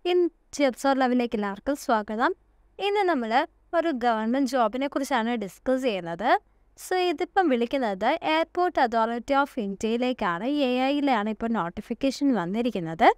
in ടിപ്സോർ ലെവലിലേക്ക് എല്ലാവർക്കും സ്വാഗതം ഇന്ന് നമ്മൾ ഒരു ഗവൺമെൻറ് ജോബിനെ കുറിച്ചാണ് ഡിസ്കസ് ചെയ്യുന്നത് സോ ഇതിപ്പം വിളിക്കുന്നത് എയർപോർട്ട് അതോറിറ്റി ഓഫ് ഇന്ത്യയിലേക്കാണ് എ ഐയിലാണ് ഇപ്പോൾ നോട്ടിഫിക്കേഷൻ വന്നിരിക്കുന്നത്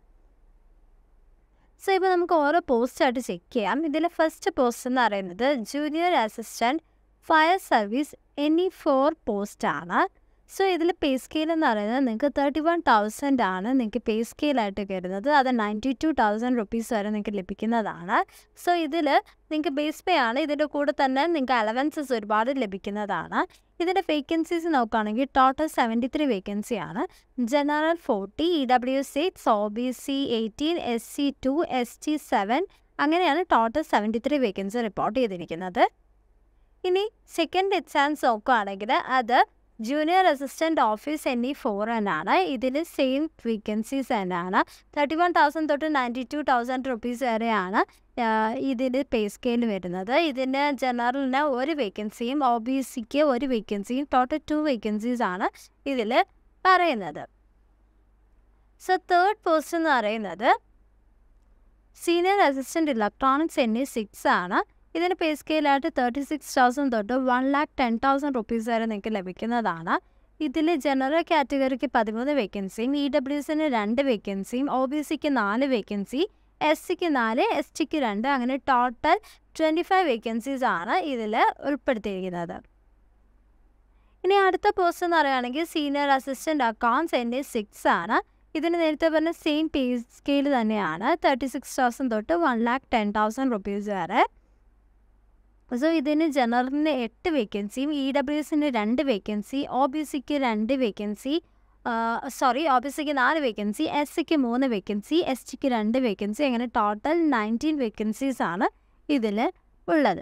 സോ ഇപ്പോൾ നമുക്ക് ഓരോ പോസ്റ്റായിട്ട് ചെക്ക് ചെയ്യാം ഇതിലെ ഫസ്റ്റ് പോസ്റ്റ് എന്ന് പറയുന്നത് ജൂനിയർ അസിസ്റ്റൻറ്റ് ഫയർ സർവീസ് എനി ഫോർ പോസ്റ്റാണ് സോ ഇതിൽ പേ സ്കെയിൽ എന്ന് പറയുന്നത് നിങ്ങൾക്ക് തേർട്ടി വൺ തൗസൻഡ് ആണ് നിങ്ങൾക്ക് പേ സ്കെയിലായിട്ട് വരുന്നത് അത് നയൻറ്റി ടു തൗസൻഡ് റുപ്പീസ് വരെ നിങ്ങൾക്ക് ലഭിക്കുന്നതാണ് സോ ഇതിൽ നിങ്ങൾക്ക് ബേസ് പേ ആണ് ഇതിൻ്റെ കൂടെ തന്നെ നിങ്ങൾക്ക് അലവൻസസ് ഒരുപാട് ലഭിക്കുന്നതാണ് ഇതിൻ്റെ വേക്കൻസീസ് നോക്കുകയാണെങ്കിൽ ടോട്ടൽ സെവൻറ്റി ത്രീ വേക്കൻസി ആണ് general forty E W six O B C eighteen S C two S T seven അങ്ങനെയാണ് total seventy three vacancy report ചെയ്തിരിക്കുന്നത് ഇനി സെക്കൻഡ് എക്സാംസ് നോക്കുകയാണെങ്കിൽ അത് ജൂനിയർ അസിസ്റ്റൻറ്റ് ഓഫീസ് എന്നീ ഫോർ എന്നാണ് ഇതിൽ സെയിം വേക്കൻസീസ് തന്നെയാണ് തേർട്ടി വൺ തൗസൻഡ് തൊട്ട് നയൻറ്റി ടു തൗസൻഡ് റുപ്പീസ് വരെയാണ് ഇതിൽ പേ സ്കെയിൽ വരുന്നത് ഇതിന് ജനറലിന് ഒരു വേക്കൻസിയും ഒ ബി സിക്ക് ഒരു വേക്കൻസിയും ടോട്ടൽ ടു വേക്കൻസീസ് ആണ് ഇതിൽ പറയുന്നത് സോ തേർഡ് പോസ്റ്റ് എന്ന് പറയുന്നത് സീനിയർ അസിസ്റ്റൻറ്റ് ഇലക്ട്രോണിക്സ് എന്നീ സിക്സ് ആണ് ഇതിന് പേ സ്കെയിലായിട്ട് തേർട്ടി സിക്സ് തൗസൻഡ് തൊട്ട് one lakh ten thousand rupees വരെ നിങ്ങൾക്ക് ലഭിക്കുന്നതാണ് ഇതിൽ ജനറൽ കാറ്റഗറിക്ക് പതിമൂന്ന് വേക്കൻസിയും ഇ ഡബ്ല്യുസിന് രണ്ട് വേക്കൻസിയും ഒ ബി സിക്ക് നാല് വേക്കൻസി എസ് സിക്ക് നാല് എസ് ടിക്ക് രണ്ട് അങ്ങനെ ടോട്ടൽ ട്വൻറ്റി ഫൈവ് വേക്കൻസീസ് ആണ് ഇതിൽ ഉൾപ്പെടുത്തിയിരിക്കുന്നത് ഇനി അടുത്ത പോസ്റ്റ് എന്ന് പറയുകയാണെങ്കിൽ സീനിയർ അസിസ്റ്റൻറ്റ് അക്കൗണ്ട്സ് എൻ്റെ സിക്സ് ആണ് ഇതിന് നേരത്തെ പറഞ്ഞ സെയിം പേ സ്കെയിൽ തന്നെയാണ് തേർട്ടി സിക്സ് തൗസൻഡ് തൊട്ട് one lakh ten thousand rupees വരെ സോ ഇതിന് ജനറലിന് എട്ട് വേക്കൻസിയും ഇ ഡബ്ല്യു എസിന് രണ്ട് വേക്കൻസി ഒ ബി സിക്ക് രണ്ട് വേക്കൻസി സോറി ഒ ബി സിക്ക് നാല് വേക്കൻസി എസ് സിക്ക് മൂന്ന് വേക്കൻസി എസ് ടിക്ക് രണ്ട് വേക്കൻസി അങ്ങനെ ടോട്ടൽ നയൻറ്റീൻ വേക്കൻസീസ് ആണ് ഇതിൽ ഉള്ളത്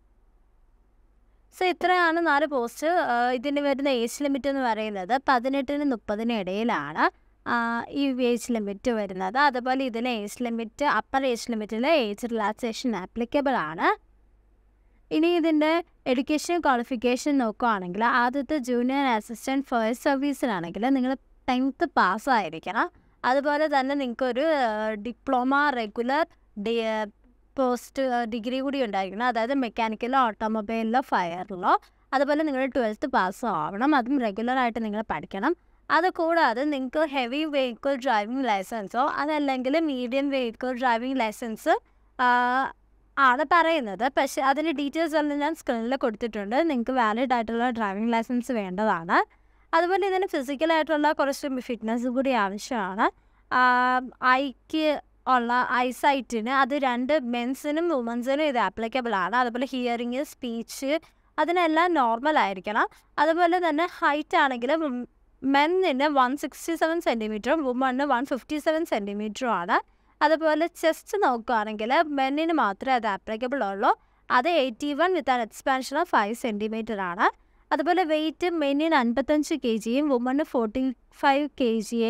സോ ഇത്രയാണ് നാല് പോസ്റ്റ് ഇതിന് വരുന്ന ഏജ് ലിമിറ്റ് എന്ന് പറയുന്നത് പതിനെട്ടിന് മുപ്പതിന് ഇടയിലാണ് ഈ ഏജ് ലിമിറ്റ് വരുന്നത് അതുപോലെ ഇതിലെ ഏജ് ലിമിറ്റ് അപ്പർ ഏജ് ലിമിറ്റിൽ ഏജ് റിലാക്സേഷൻ ആപ്ലിക്കബിൾ ആണ് ഇനി ഇതിൻ്റെ എഡ്യൂക്കേഷൻ ക്വാളിഫിക്കേഷൻ നോക്കുകയാണെങ്കിൽ ആദ്യത്തെ ജൂനിയർ അസിസ്റ്റൻറ്റ് ഫസ്റ്റ് സർവീസിലാണെങ്കിൽ നിങ്ങൾ ടെൻത്ത് പാസ്സായിരിക്കണം അതുപോലെ തന്നെ നിങ്ങൾക്കൊരു ഡിപ്ലോമ റെഗുലർ ഡി പോസ്റ്റ് ഡിഗ്രി കൂടി ഉണ്ടായിരിക്കണം അതായത് മെക്കാനിക്കലോ ഓട്ടോമൊബൈലിലോ ഫയറിലോ അതുപോലെ നിങ്ങൾ ട്വൽത്ത് പാസ് ആവണം അതും റെഗുലറായിട്ട് നിങ്ങൾ പഠിക്കണം അത് കൂടാതെ നിങ്ങൾക്ക് ഹെവി വെഹിക്കിൾ ഡ്രൈവിംഗ് ലൈസൻസോ അതല്ലെങ്കിൽ മീഡിയം വെഹിക്കിൾ ഡ്രൈവിംഗ് ലൈസൻസ് ആണ് പറയുന്നത് പക്ഷേ അതിൻ്റെ ഡീറ്റെയിൽസ് എല്ലാം ഞാൻ സ്ക്രീനിൽ കൊടുത്തിട്ടുണ്ട് നിങ്ങൾക്ക് വാലിഡ് ആയിട്ടുള്ള ഡ്രൈവിംഗ് ലൈസൻസ് വേണ്ടതാണ് അതുപോലെ ഇതിന് ഫിസിക്കലായിട്ടുള്ള കുറച്ച് ഫിറ്റ്നസ് കൂടി ആവശ്യമാണ് ഐക്ക് ഉള്ള ഐസൈറ്റിന് അത് രണ്ട് മെൻസിനും വുമൻസിനും ഇത് ആപ്ലിക്കബിൾ ആണ് അതുപോലെ ഹിയറിങ് സ്പീച്ച് അതിനെല്ലാം നോർമൽ ആയിരിക്കണം അതുപോലെ തന്നെ ഹൈറ്റ് ആണെങ്കിൽ മെന്നിന് വൺ സിക്സ്റ്റി സെവൻ സെൻറ്റിമീറ്ററും വുമണിന് വൺ ഫിഫ്റ്റി സെവൻ സെൻറ്റിമീറ്ററും ആണ് അതുപോലെ ചെസ്റ്റ് നോക്കുകയാണെങ്കിൽ മെന്നിന് മാത്രമേ അത് ആപ്ലിക്കബിൾ ഉള്ളൂ അത് eighty one with an expansion of five centimetre ആണ് അതുപോലെ വെയിറ്റ് മെന്നിന് അൻപത്തഞ്ച് കെ ജിയും വുമണിന് ഫോർട്ടി ഫൈവ് കെ ജിയെ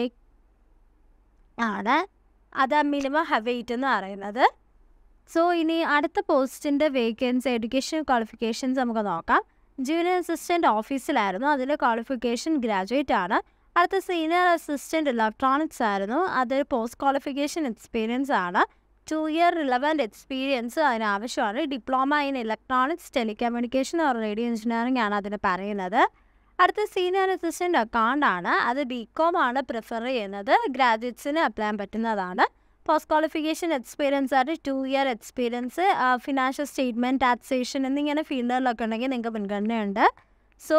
ആണ് അത് മിനിമം വെയിറ്റ് എന്ന് പറയുന്നത് സോ ഇനി അടുത്ത പോസ്റ്റിൻ്റെ വേക്കൻസി എഡ്യൂക്കേഷൻ ക്വാളിഫിക്കേഷൻസ് നമുക്ക് നോക്കാം ജൂനിയർ അസിസ്റ്റൻറ്റ് ഓഫീസിലായിരുന്നു അതിൻ്റെ ക്വാളിഫിക്കേഷൻ ഗ്രാജുവേറ്റ് ആണ് അടുത്ത സീനിയർ അസിസ്റ്റൻറ്റ് ഇലക്ട്രോണിക്സ് ആയിരുന്നു അത് പോസ്റ്റ് ക്വാളിഫിക്കേഷൻ എക്സ്പീരിയൻസ് ആണ് ടു ഇയർ റിലവൻറ്റ് എക്സ്പീരിയൻസ് അതിന് ആവശ്യമാണ് diploma in electronics telecommunication or radio engineering ആണ് അതിന് പറയുന്നത് അടുത്ത സീനിയർ അസിസ്റ്റൻറ്റ് അക്കൗണ്ട് ആണ് അത് ബി കോം ആണ് പ്രിഫർ ചെയ്യുന്നത് ഗ്രാജുവേറ്റ്സിന് അപ്ലൈ ചെയ്യാൻ പറ്റുന്നതാണ് പോസ്റ്റ് ക്വാളിഫിക്കേഷൻ എക്സ്പീരിയൻസ് ആയിട്ട് two year experience financial statement taxation എന്നിങ്ങനെ ഫീൽഡുകളിലൊക്കെ ഉണ്ടെങ്കിൽ നിങ്ങൾക്ക് മുൻഗണനയുണ്ട് സോ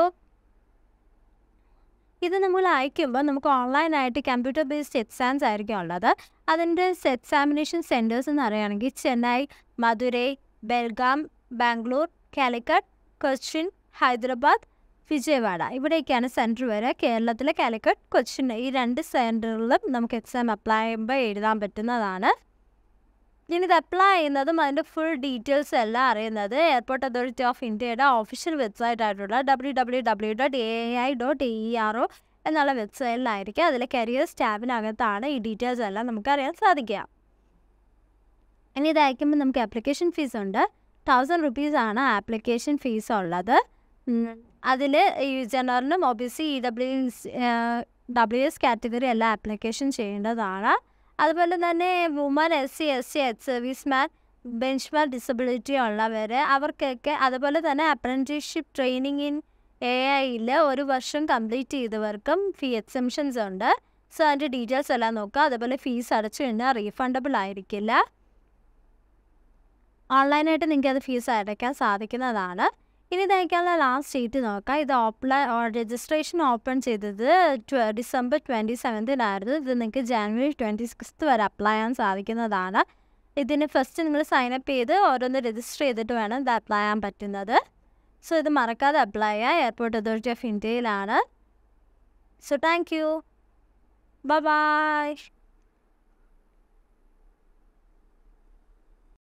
ഇത് നമ്മൾ അയക്കുമ്പോൾ നമുക്ക് ഓൺലൈനായിട്ട് കമ്പ്യൂട്ടർ ബേസ്ഡ് എക്സാംസ് ആയിരിക്കും ഉള്ളത് അതിൻ്റെ എക്സാമിനേഷൻ സെൻറ്റേഴ്സ് എന്ന് പറയുകയാണെങ്കിൽ ചെന്നൈ മധുരൈ ബെൽഗാം ബാംഗ്ലൂർ കാലിക്കറ്റ് കൊച്ചിൻ ഹൈദരാബാദ് വിജയവാഡ ഇവിടേക്കാണ് സെൻറ്റർ വരെ കേരളത്തിലെ കാലിക്കറ്റ് കൊച്ചിൻ ഈ രണ്ട് സെൻറ്ററിലും നമുക്ക് എക്സാം അപ്ലൈ ചെയ്യുമ്പോൾ എഴുതാൻ പറ്റുന്നതാണ് ഇനി ഇത് അപ്ലൈ ചെയ്യുന്നതും അതിൻ്റെ ഫുൾ ഡീറ്റെയിൽസ് എല്ലാം അറിയുന്നത് എയർപോർട്ട് അതോറിറ്റി ഓഫ് ഇന്ത്യയുടെ ഒഫീഷ്യൽ വെബ്സൈറ്റ് ആയിട്ടുള്ള W W W dot A I dot A E R O എന്നുള്ള വെബ്സൈറ്റിലായിരിക്കും അതിലെ കരിയേഴ്സ് ടാബിനകത്താണ് ഈ ഡീറ്റെയിൽസ് എല്ലാം നമുക്ക് അറിയാൻ സാധിക്കുക ഇനി ഇത് അയക്കുമ്പോൾ നമുക്ക് ആപ്ലിക്കേഷൻ ഫീസ് ഉണ്ട് തൗസൻഡ് റുപ്പീസ് ആണ് ആപ്ലിക്കേഷൻ ഫീസ് ഉള്ളത് അതിൽ ഈ ജനറലിനും O B C E W W S category എല്ലാം ആപ്ലിക്കേഷൻ ചെയ്യേണ്ടതാണ് അതുപോലെ തന്നെ woman S C S C ex service man benchmark disability ഉള്ളവർ അവർക്കൊക്കെ അതുപോലെ തന്നെ അപ്രൻറ്റീസ്ഷിപ്പ് ട്രെയിനിങ് ഇൻ എ ഐയിൽ ഒരു വർഷം കംപ്ലീറ്റ് ചെയ്തവർക്കും ഫീ എക്സംഷൻസ് ഉണ്ട് സോ അതിൻ്റെ ഡീറ്റെയിൽസ് എല്ലാം നോക്കുക അതുപോലെ ഫീസ് അടച്ചു കഴിഞ്ഞാൽ റീഫണ്ടബിൾ ആയിരിക്കില്ല ഓൺലൈനായിട്ട് നിങ്ങൾക്ക് അത് ഫീസ് അടയ്ക്കാൻ സാധിക്കുന്നതാണ് ഇനി തയ്ക്കാനുള്ള ലാസ്റ്റ് ഡേറ്റ് നോക്കാം ഇത് ഓപ്ലൈ രജിസ്ട്രേഷൻ ഓപ്പൺ ചെയ്തത് ഡിസംബർ ട്വൻറ്റി സെവൻത്തിനായിരുന്നു ഇത് നിങ്ങൾക്ക് ജാനുവരി ട്വൻറ്റി സിക്സ്ത് വരെ അപ്ലൈ ചെയ്യാൻ സാധിക്കുന്നതാണ് ഇതിന് ഫസ്റ്റ് നിങ്ങൾ സൈനപ്പ് ചെയ്ത് ഓരോന്ന് രജിസ്റ്റർ ചെയ്തിട്ട് വേണം ഇത് അപ്ലൈ ചെയ്യാൻ പറ്റുന്നത് സോ ഇത് മറക്കാതെ അപ്ലൈ ചെയ്യുക എയർപോർട്ട് അതോറിറ്റി ഓഫ് ഇന്ത്യയിലാണ് സോ താങ്ക് യു ബൈ